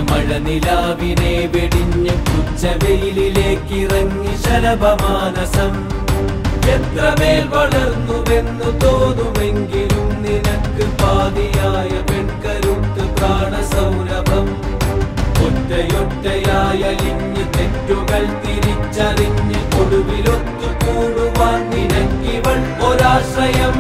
മഴനിലാവിനെ വെടിഞ്ഞ് ഉച്ചവെയിലിലേക്കിറങ്ങി ശലഭമാനസം എത്രമേൽ വളർന്നുവെന്നു തോന്നുമെങ്കിലും നിനക്ക് പാതിയായ പെൺകരുത്ത് പ്രാണസൗരഭം ഒറ്റയൊറ്റയായലിഞ്ഞ് തെറ്റുകൾ തിരിച്ചറിഞ്ഞ് ഒടുവിലൊത്തു കൂടുവാൻ നിനക്കിവൾ ഒരാശ്രയം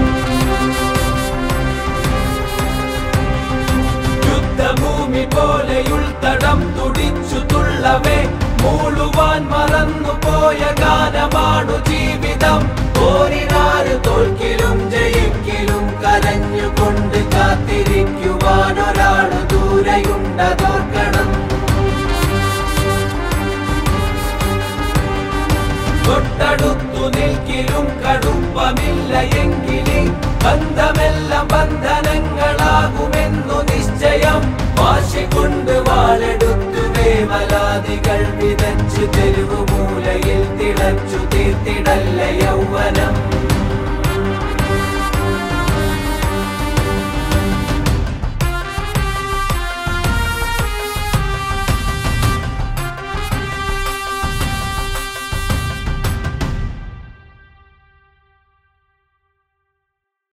യുദ്ധഭൂമി പോലെയുൾത്തടം തുടിച്ചു തുള്ളവേ മൂളുവാൻ മറന്നു പോയ ഗാനമാണു ജീവിതം പോരിനാറ് തോൽക്കിലും ജയിക്കിലും കരഞ്ഞുകൊണ്ട് കാത്തിരിക്കുവാൻ ഒരാള് ദൂരെയുണ്ടതോർക്കണം തൊട്ടടുത്തു നിൽക്കിലും കടുപ്പമില്ല എങ്കിലേ ബന്ധമെല്ലാം ബന്ധനങ്ങളാകുമേ